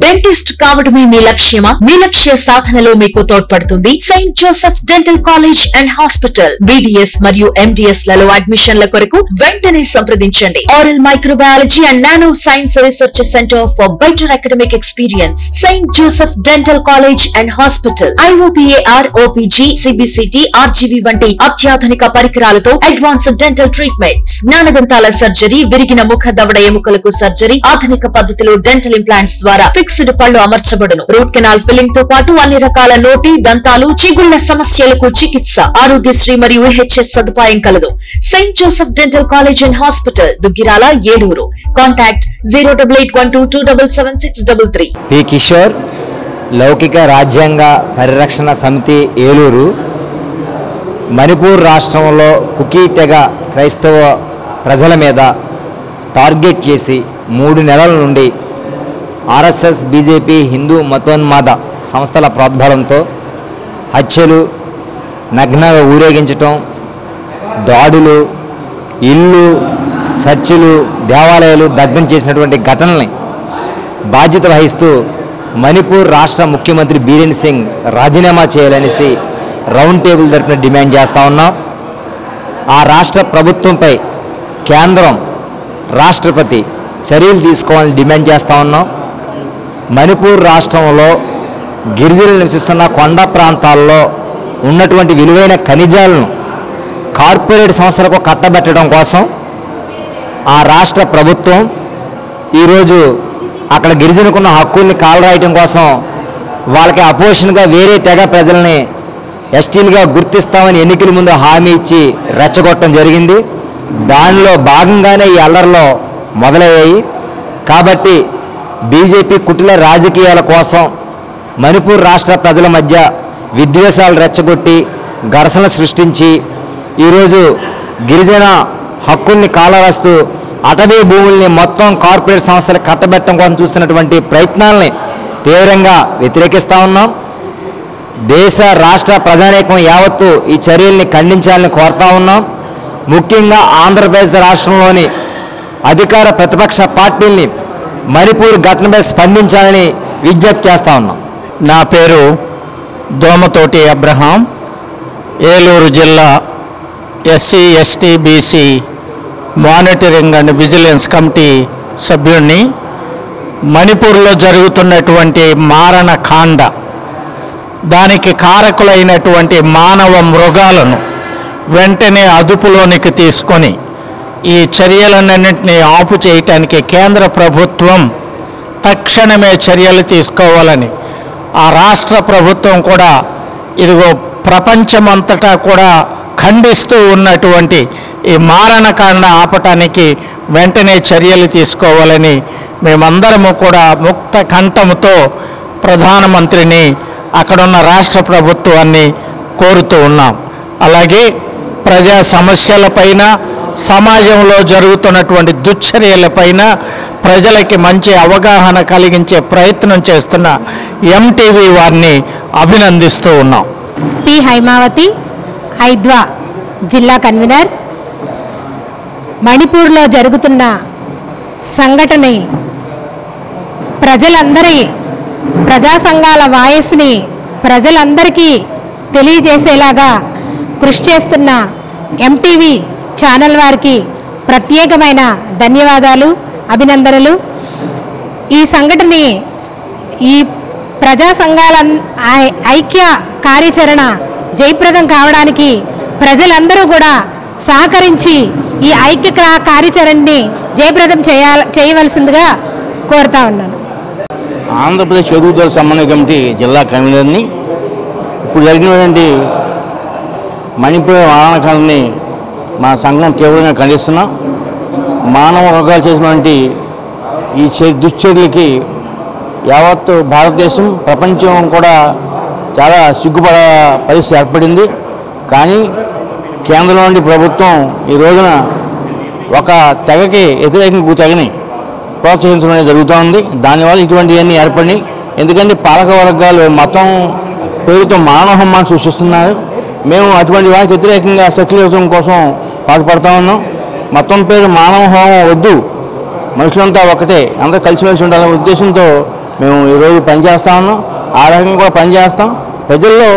dentist కావడమే మీ లక్ష్యమా మీ లక్ష్య సాధనలో మీకు తోడ్పడుతుంది saint Joseph dental college and hospital B D S మరియు ఎండిఎస్ లలో అడ్మిషన్ల కొరకు వెంటనే సంప్రదించండి oral microbiology and nano science research centre for better academic experience saint Joseph dental college and hospital I O P A R O P G C B C T R G V వంటి అత్యాధునిక పరికరాలతో అడ్వాన్స్డ్ డెంటల్ ట్రీట్మెంట్స్ జ్ఞానదంతాల సర్జరీ విరిగిన ముఖ దవడ ఎముకలకు సర్జరీ ఆధునిక పద్ధతిలో డెంటల్ ఇంప్లాంట్స్ ద్వారా ఫిక్స్డ్ పళ్ళు అమర్చబడును రూట్ కెనాల్ ఫిల్లింగ్ తో పాటు అన్ని రకాల నోటి దంతాలు చిగుళ్ల సమస్యలకు చికిత్స ఆరోగ్యశ్రీ మరియు హెచ్ఎస్ సదుపాయం కలదు saint Joseph dental college and hospital Duggirala Eluru contact zero double eight one two two double seven six double three P Kishore లౌకిక రాజ్యాంగ పరిరక్షణ సమితి ఏలూరు మణిపూర్ రాష్ట్రంలో కుకీ తెగ క్రైస్తవ ప్రజల మీద టార్గెట్ చేసి మూడు నెలల నుండి ఆర్ఎస్ఎస్ బీజేపీ హిందూ మతోన్మాద సంస్థల ప్రోద్బలంతో హత్యలు నగ్నంగా ఊరేగించటం దాడులు ఇల్లు చర్చిలు దేవాలయాలు దగ్ధం చేసినటువంటి ఘటనల్ని బాధ్యత వహిస్తూ మణిపూర్ రాష్ట్ర ముఖ్యమంత్రి బీరేన్ సింగ్ రాజీనామా చేయాలనేసి రౌండ్ టేబుల్ తరఫున డిమాండ్ చేస్తూ ఉన్నాం ఆ రాష్ట్ర ప్రభుత్వంపై కేంద్రం రాష్ట్రపతి చర్యలు తీసుకోవాలని డిమాండ్ చేస్తూ ఉన్నాం మణిపూర్ రాష్ట్రంలో గిరిజనులు నివసిస్తున్న కొండ ప్రాంతాల్లో ఉన్నటువంటి విలువైన ఖనిజాలను కార్పొరేట్ సంస్థలకు కట్టబెట్టడం కోసం ఆ రాష్ట్ర ప్రభుత్వం ఈరోజు అక్కడ గిరిజనుకున్న హక్కుల్ని కాలరాయటం కోసం వాళ్ళకి అపోజిషన్గా వేరే తెగ ప్రజల్ని ఎస్టీలుగా గుర్తిస్తామని ఎన్నికల ముందు హామీ ఇచ్చి రెచ్చగొట్టడం జరిగింది దానిలో భాగంగానే ఈ అల్లర్లో మొదలయ్యాయి కాబట్టి బీజేపీ కుటిల రాజకీయాల కోసం మణిపూర్ రాష్ట్ర ప్రజల మధ్య విద్వేషాలు రెచ్చగొట్టి ఘర్షణ సృష్టించి ఈరోజు గిరిజన హక్కుల్ని కాలరాస్తూ అటవీ భూముల్ని మొత్తం కార్పొరేట్ సంస్థలు కట్టబెట్టడం కోసం చూస్తున్నటువంటి ప్రయత్నాల్ని తీవ్రంగా వ్యతిరేకిస్తూ ఉన్నాం దేశ రాష్ట్ర ప్రజానీకం యావత్తు ఈ చర్యల్ని ఖండించాలని కోరుతా ఉన్నాం ముఖ్యంగా ఆంధ్రప్రదేశ్ రాష్ట్రంలోని అధికార ప్రతిపక్ష పార్టీల్ని మణిపూర్ ఘటనపై స్పందించాలని విజ్ఞప్తి చేస్తా ఉన్నాం నా పేరు దోమతోటి అబ్రహాం ఏలూరు జిల్లా S C S T B C monitoring and vigilance committee సభ్యుణ్ణి మణిపూర్లో జరుగుతున్నటువంటి మారణ కాండ దానికి కారకులైనటువంటి మానవ మృగాలను వెంటనే అదుపులోనికి తీసుకొని ఈ చర్యలన్నింటినీ ఆపు చేయటానికి కేంద్ర ప్రభుత్వం తక్షణమే చర్యలు తీసుకోవాలని ఆ రాష్ట్ర ప్రభుత్వం కూడా ఇదిగో ప్రపంచమంతటా కూడా ఖండిస్తూ ఉన్నటువంటి ఈ మారణకాండ ఆపటానికి వెంటనే చర్యలు తీసుకోవాలని మేమందరము కూడా ముక్త కంఠముతో ప్రధానమంత్రిని అక్కడున్న రాష్ట్ర ప్రభుత్వాన్ని కోరుతూ ఉన్నాం అలాగే ప్రజా సమస్యలపైన సమాజంలో జరుగుతున్నటువంటి దుశ్చర్యలపైన ప్రజలకి మంచి అవగాహన కలిగించే ప్రయత్నం చేస్తున్న ఎంటీవీ వారిని అభినందిస్తూ ఉన్నాం పి హైమావతి హైద్వా జిల్లా కన్వీనర్ మణిపూర్లో జరుగుతున్న సంఘటన ప్రజలందరి ప్రజా సంఘాల వాయిస్ని ప్రజలందరికీ తెలియజేసేలాగా కృషి చేస్తున్న ఎంటీవీ ఛానల్ వారికి ప్రత్యేకమైన ధన్యవాదాలు అభినందనలు ఈ సంఘటనని ఈ ప్రజా సంఘాల ఐ- ఐక్య కార్యాచరణ జయప్రదం కావడానికి ప్రజలందరూ కూడా సహకరించి ఈ ఐక్య క్రా- కార్యాచరణని జయప్రదం చేయాల చేయవలసిందిగా కోరుతా ఉన్నాను ఆంధ్రప్రదేశ్ ఎదుగుదల సమన్వయ కమిటీ జిల్లా కన్వీనర్ని ఇప్పుడు జరిగినటువంటి మణిపూర్ మారణకాండని మా సంఘం తీవ్రంగా ఖండిస్తున్నాం మానవ వర్గాలు చేసినటువంటి ఈ చే- దుశ్చర్యలకి యావత్తు భారతదేశం ప్రపంచం కూడా చాలా సిగ్గుపడ పరిస్థితి ఏర్పడింది కానీ కేంద్రంలోని ప్రభుత్వం ఈ రోజున ఒక తెగకి వ్యతిరేకంగా ఇంకో తెగని ప్రోత్సహించడం అనేది జరుగుతూ ఉంది దానివల్ల ఇటువంటివన్నీ ఏర్పడినాయి ఎందుకంటే పాలక వర్గాలు మతం పేరుతో మానవ హోమాన్ని సృష్టిస్తున్నారు మేము అటువంటి వారికి వ్యతిరేకంగా సెక్యులరిజం కోసం పాటుపడతా ఉన్నాం మతం పేరు మానవ హోమం వద్దు మనుషులంతా ఒకటే అందరూ కలిసిమెలిసి ఉండాలనే ఉద్దేశంతో మేము ఈరోజు పనిచేస్తా ఉన్నాం ఆ రకంగా కూడా పనిచేస్తాం ప్రజల్లో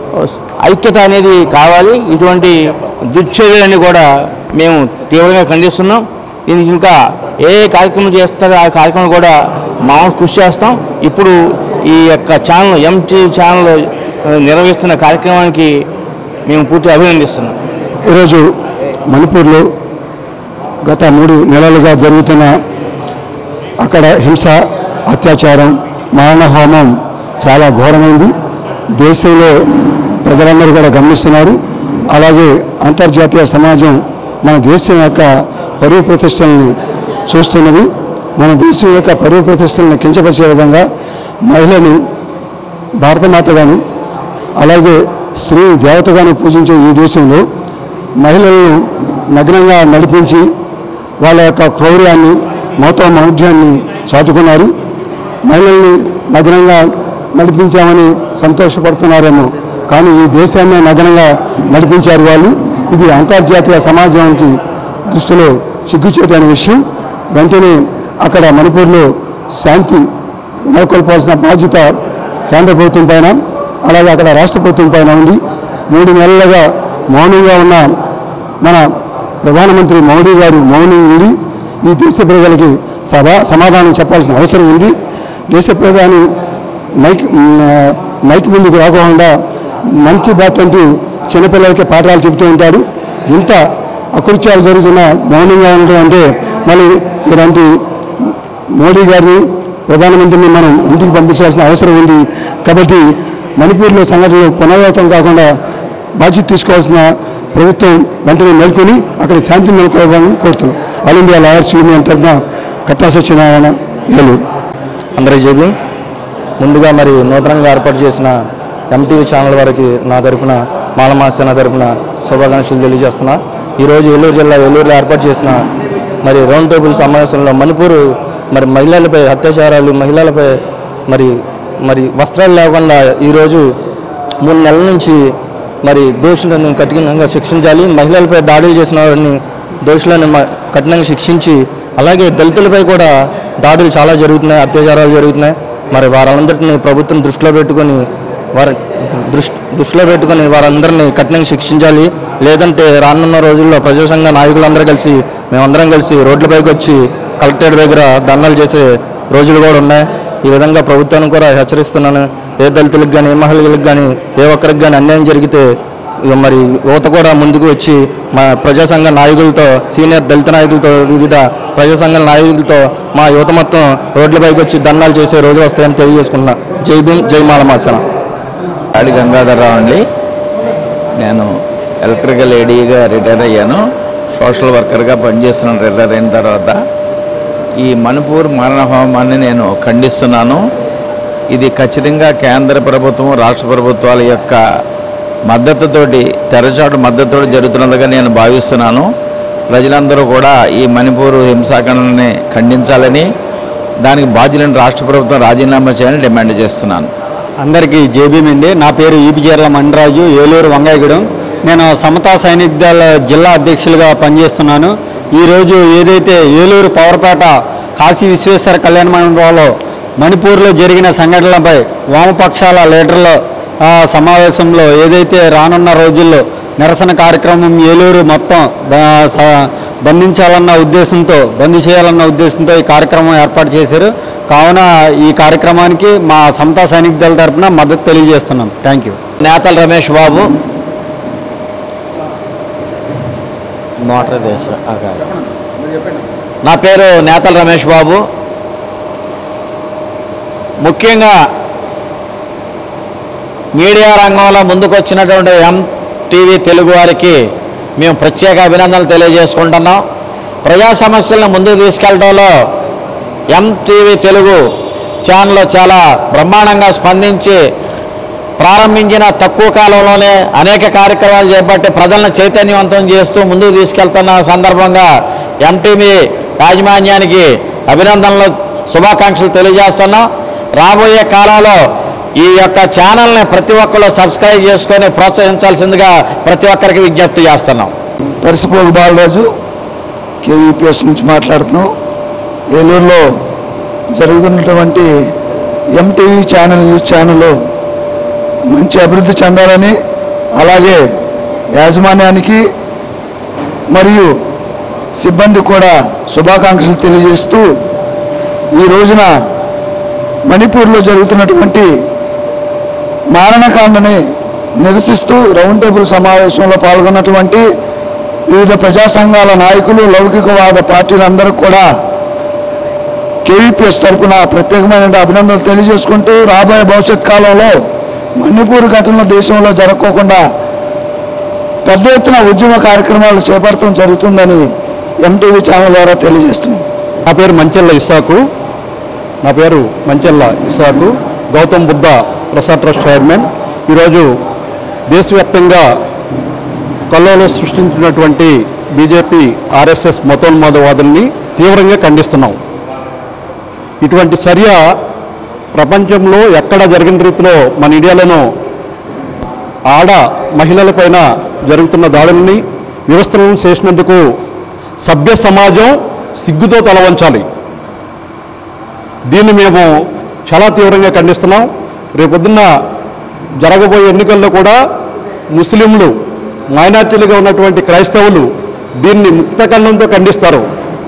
ఐక్యత అనేది కావాలి ఇటువంటి దుశ్చర్యలన్నీ కూడా మేము తీవ్రంగా ఖండిస్తున్నాం దీనికి ఇంకా ఏ ఏ కార్యక్రమం చేస్తారో ఆ కార్యక్రమం కూడా మామూలు కృషి చేస్తాం ఇప్పుడు ఈ యొక్క ఛానల్ ఎంటీ ఛానల్ ఆ, నిర్వహిస్తున్న కార్యక్రమానికి మేము పూర్తిగా అభినందిస్తున్నాం ఈరోజు మణిపూర్లో గత మూడు నెలలుగా జరుగుతున్న అక్కడ హింస అత్యాచారం మారణహోమం చాలా ఘోరమైంది దేశంలో ప్రజలందరూ కూడా గమనిస్తున్నారు అలాగే అంతర్జాతీయ సమాజం మన దేశం యొక్క పరువు ప్రతిష్టలను చూస్తున్నది మన దేశం యొక్క పరువు ప్రతిష్టలను కించపరిచే విధంగా మహిళను భారతమాతగాను అలాగే స్త్రీ దేవతగాను పూజించే ఈ దేశంలో మహిళలను నగ్నంగా నడిపించి వాళ్ళ యొక్క క్రౌర్యాన్ని మౌత మౌఢ్యాన్ని చాటుకున్నారు మహిళల్ని నగ్నంగా నడిపించామని సంతోషపడుతున్నారేమో కానీ ఈ దేశాన్ని నగ్నంగా నడిపించారు వాళ్ళు ఇది అంతర్జాతీయ సమాజానికి దృష్టిలో సిగ్గుచేటు అనే విషయం వెంటనే అక్కడ మణిపూర్లో శాంతి నెలకొల్పాల్సిన బాధ్యత కేంద్ర ప్రభుత్వం పైన అలాగే అక్కడ రాష్ట్ర ప్రభుత్వం పైన ఉంది మూడు నెలలుగా మౌనంగా ఉన్న మన ప్రధానమంత్రి మోడీ గారు మౌనం ఉండి ఈ దేశ ప్రజలకి సభా సమాధానం చెప్పాల్సిన అవసరం ఉంది దేశ ప్రధాని మైక్ మ్, మైక్ ముందుకు రాకుండా మన్ కీ బాత్ అంటూ చిన్నపిల్లలకి పాఠాలు చెబుతూ ఉంటాడు ఇంత అకృత్యాలు జరుగుతున్న మౌనంగా ఉండడం అంటే మళ్ళీ ఇలాంటి మోడీ గారిని ప్రధానమంత్రిని మనం ఇంటికి పంపించాల్సిన అవసరం ఉంది కాబట్టి మణిపూర్లో సంఘటనలు పునరావృతం కాకుండా బాధ్యత తీసుకోవాల్సిన ప్రభుత్వం వెంటనే మేల్కొని అక్కడ శాంతి నెలకొల్పాలని కోరుతున్నాం ఆల్ ఇండియా లాయర్స్ యూనియన్ తరఫున కట్టా సత్యనారాయణ ఏలూరు అందరికీ జేబీ ముందుగా మరి నూతనంగా ఏర్పాటు చేసిన ఎంటీవీ ఛానల్ వారికి నా తరపున మాలమాసేన తరపున శుభాకాంక్షలు తెలియజేస్తున్నా ఈరోజు ఏలూరు జిల్లా ఏలూరులో ఏర్పాటు చేసిన మరి రౌండ్ టేబుల్ సమావేశంలో మణిపూర్ మరి మహిళలపై అత్యాచారాలు మహిళలపై మరి మరి వస్త్రాలు లేకుండా ఈరోజు మూడు నెలల నుంచి మరి దోషులను కఠినంగా శిక్షించాలి మహిళలపై దాడులు చేసిన వారిని దోషులను మ- కఠినంగా శిక్షించి అలాగే దళితులపై కూడా దాడులు చాలా జరుగుతున్నాయి అత్యాచారాలు జరుగుతున్నాయి మరి వారందరిని ప్రభుత్వం దృష్టిలో పెట్టుకొని వారి దృష్టి దృష్టిలో పెట్టుకొని వారందరినీ కఠినంగా శిక్షించాలి లేదంటే రానున్న రోజుల్లో ప్రజా సంఘ నాయకులందరూ కలిసి మేమందరం కలిసి రోడ్లపైకి వచ్చి కలెక్టరేట్ దగ్గర ధర్నాలు చేసే రోజులు కూడా ఉన్నాయి ఈ విధంగా ప్రభుత్వాన్ని కూడా హెచ్చరిస్తున్నాను ఏ దళితులకు కానీ ఏ మహిళలకు కానీ ఏ ఒక్కరికి కానీ అన్యాయం జరిగితే ఇక మరి యువత కూడా ముందుకు వచ్చి మా ప్రజా సంఘ నాయకులతో సీనియర్ దళిత నాయకులతో వివిధ ప్రజా సంఘాల నాయకులతో మా యువత మొత్తం రోడ్లపైకి వచ్చి ధర్నాలు చేసే రోజులు వస్తాయని తెలియజేసుకున్నా జై భీమ్ జై మాలమాసన ఆడి గంగాధరరావు అండి నేను ఎలక్ట్రికల్ ఏడీగా రిటైర్ అయ్యాను సోషల్ వర్కర్గా పనిచేస్తున్నాను రిటైర్ అయిన తర్వాత ఈ మణిపూర్ మరణ హోమాన్ని నేను ఖండిస్తున్నాను ఇది ఖచ్చితంగా కేంద్ర ప్రభుత్వం రాష్ట్ర ప్రభుత్వాల యొక్క మద్దతుతోటి తెరచాటు మద్దతుతో జరుగుతున్నదిగా నేను భావిస్తున్నాను ప్రజలందరూ కూడా ఈ మణిపూర్ హింసాకాండని ఖండించాలని దానికి బాధ్యులైన రాష్ట్ర ప్రభుత్వం రాజీనామా చేయాలని డిమాండ్ చేస్తున్నాను అందరికీ జేబీఎం అండి నా పేరు ఈపిజర్ల మండరాజు ఏలూరు వంగాయగూడెం నేను సమతా సైనిక దళ జిల్లా అధ్యక్షులుగా పనిచేస్తున్నాను ఈరోజు ఏదైతే ఏలూరు పవర్పేట కాశీ విశ్వేశ్వర కళ్యాణ మండపంలో మణిపూర్లో జరిగిన సంఘటనలపై వామపక్షాల లీడర్ల ఆ, సమావేశంలో ఏదైతే రానున్న రోజుల్లో నిరసన కార్యక్రమం ఏలూరు మొత్తం బ- స- బంధించాలన్న ఉద్దేశంతో బంద్ చేయాలన్న ఉద్దేశంతో ఈ కార్యక్రమం ఏర్పాటు చేశారు కావున ఈ కార్యక్రమానికి మా సమతా సైనిక దళ తరపున మద్దతు తెలియజేస్తున్నాం థ్యాంక్ యూ నేతల రమేష్ బాబు మోటార్ దేశ నా పేరు నేతల రమేష్ బాబు ముఖ్యంగా మీడియా రంగంలో ముందుకొచ్చినటువంటి ఎంటీవీ తెలుగు వారికి మేము ప్రత్యేక అభినందనలు తెలియజేసుకుంటున్నాం ప్రజా సమస్యలను ముందుకు తీసుకెళ్ళడంలో ఎంటీవీ తెలుగు ఛానల్ చాలా బ్రహ్మాండంగా స్పందించి ప్రారంభించిన తక్కువ కాలంలోనే అనేక కార్యక్రమాలు చేపట్టి ప్రజలను చైతన్యవంతం చేస్తూ ముందుకు తీసుకెళ్తున్న సందర్భంగా ఎంటీవీ యాజమాన్యానికి అభినందనలు శుభాకాంక్షలు తెలియజేస్తున్నాం రాబోయే కాలంలో ఈ యొక్క ఛానల్ని ప్రతి ఒక్కరు సబ్స్క్రైబ్ చేసుకొని ప్రోత్సహించాల్సిందిగా ప్రతి ఒక్కరికి విజ్ఞప్తి చేస్తున్నాం పరిసిపోగు బాలరాజు కేయూపీఎస్ నుంచి మాట్లాడుతున్నాం ఏలూరులో జరుగుతున్నటువంటి ఎంటీవీ ఛానల్ న్యూస్ ఛానల్ మంచి అభివృద్ధి చెందాలని అలాగే యాజమాన్యానికి మరియు సిబ్బంది కూడా శుభాకాంక్షలు తెలియజేస్తూ ఈ రోజున మణిపూర్లో జరుగుతున్నటువంటి మారణకాండని నిరసిస్తూ రౌండ్ టేబుల్ సమావేశంలో పాల్గొన్నటువంటి వివిధ ప్రజా సంఘాల నాయకులు లౌకికవాద పార్టీలందరూ కూడా కేవీపీఎస్ తరఫున ప్రత్యేకమైన అభినందనలు తెలియజేసుకుంటూ రాబోయే భవిష్యత్ కాలంలో మణిపూర్ ఘటనలు దేశంలో జరగకోకుండా పెద్ద ఎత్తున ఉద్యమ కార్యక్రమాలు చేపడటం జరుగుతుందని ఎంటీవీ ఛానల్ ద్వారా తెలియజేస్తున్నాం నా పేరు మంచెల్ల ఇసాకు నా పేరు మంచెల్ల ఇసాకు గౌతమ్ బుద్ధ ప్రసాద్ ట్రస్ట్ చైర్మన్ ఈరోజు దేశవ్యాప్తంగా కల్లోలో సృష్టించినటువంటి బీజేపీ ఆర్ఎస్ఎస్ మతోన్మాదవాదుల్ని తీవ్రంగా ఖండిస్తున్నాం ఇటువంటి చర్య ప్రపంచంలో ఎక్కడ జరిగిన రీతిలో మన ఇండియాలోనూ ఆడ మహిళలపైన జరుగుతున్న దాడుల్ని వ్యవస్థలను చేసినందుకు సభ్య సమాజం సిగ్గుతో తలవంచాలి దీన్ని మేము చాలా తీవ్రంగా ఖండిస్తున్నాం రేపొద్దున్న జరగబోయే ఎన్నికల్లో కూడా ముస్లింలు మైనార్టీలుగా ఉన్నటువంటి క్రైస్తవులు దీన్ని ముక్త కన్నంతో ఖండిస్తారు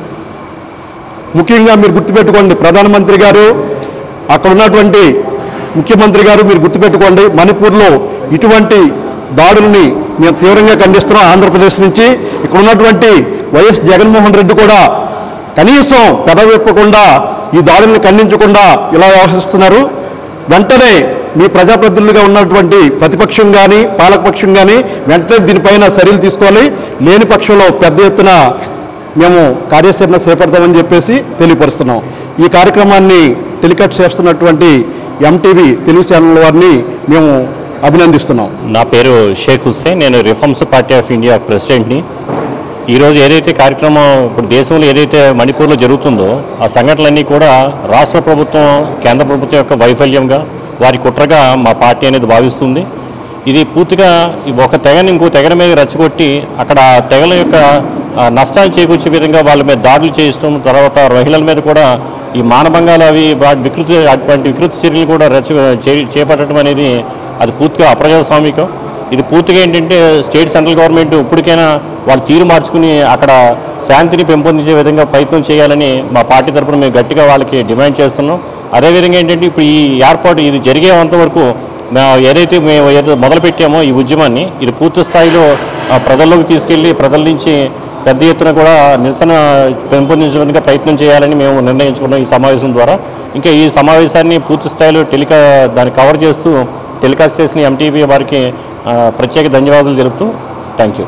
ముఖ్యంగా మీరు గుర్తుపెట్టుకోండి ప్రధానమంత్రి గారు అక్కడ ఉన్నటువంటి ముఖ్యమంత్రి గారు మీరు గుర్తుపెట్టుకోండి మణిపూర్లో ఇటువంటి దాడుల్ని మేము తీవ్రంగా ఖండిస్తున్నాం ఆంధ్రప్రదేశ్ నుంచి ఇక్కడ ఉన్నటువంటి వైఎస్ జగన్మోహన్ రెడ్డి కూడా కనీసం పెదవిప్పకుండా ఈ దాడుల్ని ఖండించకుండా ఇలా వ్యవహరిస్తున్నారు వెంటనే మీ ప్రజాప్రతినిధులుగా ఉన్నటువంటి ప్రతిపక్షం కానీ పాలకపక్షం కానీ వెంటనే దీనిపైన చర్యలు తీసుకోవాలి లేని పక్షంలో పెద్ద ఎత్తున మేము కార్యాచరణ చేపడతామని చెప్పేసి తెలియపరుస్తున్నాం ఈ కార్యక్రమాన్ని టెలికాస్ట్ చేస్తున్నటువంటి ఎంటీవీ తెలుగు ఛానల్ వారిని మేము అభినందిస్తున్నాం నా పేరు షేక్ హుస్సేన్ నేను రిఫార్మ్స్ పార్టీ ఆఫ్ ఇండియా ప్రెసిడెంట్ని ఈరోజు ఏదైతే కార్యక్రమం ఇప్పుడు దేశంలో ఏదైతే మణిపూర్లో జరుగుతుందో ఆ సంఘటనలన్నీ కూడా రాష్ట్ర ప్రభుత్వం కేంద్ర ప్రభుత్వం యొక్క వైఫల్యంగా వారి కుట్రగా మా పార్టీ అనేది భావిస్తుంది ఇది పూర్తిగా ఈ ఒక తెగని ఇంకో తెగల మీద రెచ్చగొట్టి అక్కడ ఆ తెగల యొక్క ఆ, నష్టాలు చేకూర్చే విధంగా వాళ్ళ మీద దాడులు చేయిస్తాం తర్వాత మహిళల మీద కూడా ఈ మానభంగాలు అవి వాటి వికృతి అటువంటి వికృతి చర్యలు కూడా రెచ్చ చే- చేపట్టడం అనేది అది పూర్తిగా అప్రజాస్వామికం ఇది పూర్తిగా ఏంటంటే స్టేట్ సెంట్రల్ గవర్నమెంట్ ఇప్పటికైనా వాళ్ళు తీరు మార్చుకుని అక్కడ శాంతిని పెంపొందించే విధంగా ప్రయత్నం చేయాలని మా పార్టీ తరపున మేము గట్టిగా వాళ్ళకి డిమాండ్ చేస్తున్నాం అదేవిధంగా ఏంటంటే ఇప్పుడు ఈ ఏర్పాటు ఇది జరిగేంత వరకు మేము ఏదైతే మేము ఏదో మొదలు పెట్టామో ఈ ఉద్యమాన్ని ఇది పూర్తి స్థాయిలో ఆ, ప్రజల్లోకి తీసుకెళ్ళి ప్రజల నుంచి పెద్ద ఎత్తున కూడా నిరసన పెంపొందించడానికి ప్రయత్నం చేయాలని మేము నిర్ణయించుకున్నాం ఈ సమావేశం ద్వారా ఇంకా ఈ సమావేశాన్ని పూర్తి స్థాయిలో టెలికా దాన్ని కవర్ చేస్తూ టెలికాస్ట్ చేసిన ఎంటీవీ వారికి ఆ, ప్రత్యేక ధన్యవాదాలు తెలుపుతూ thank you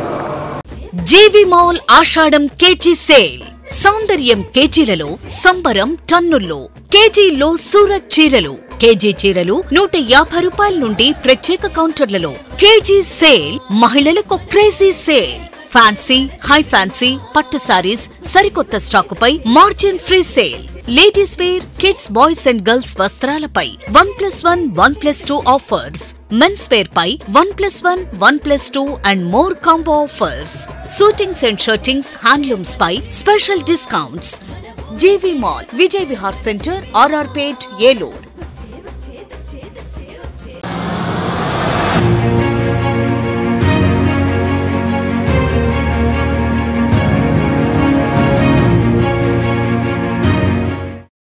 G V mall Ashadam K G sale సౌందర్యం కేజీలలో సంబరం టన్నుల్లో కేజీల్లో సూరత్ చీరలు కేజీ చీరలు నూట యాభై రూపాయల నుండి ప్రత్యేక కౌంటర్లలో కేజీ సేల్ మహిళలకు crazy sale fancy high fancy పట్టు సారీస్ సరికొత్త స్టాకుపై margin free sale ladies wear kids boys and girls వస్త్రాలపై one plus one one plus two offers mens wear పై one plus one one plus two and more combo offers suitings and shirtings handlooms పై special discounts G V mall Vijay Vihar centre R R Peta ఏలూర్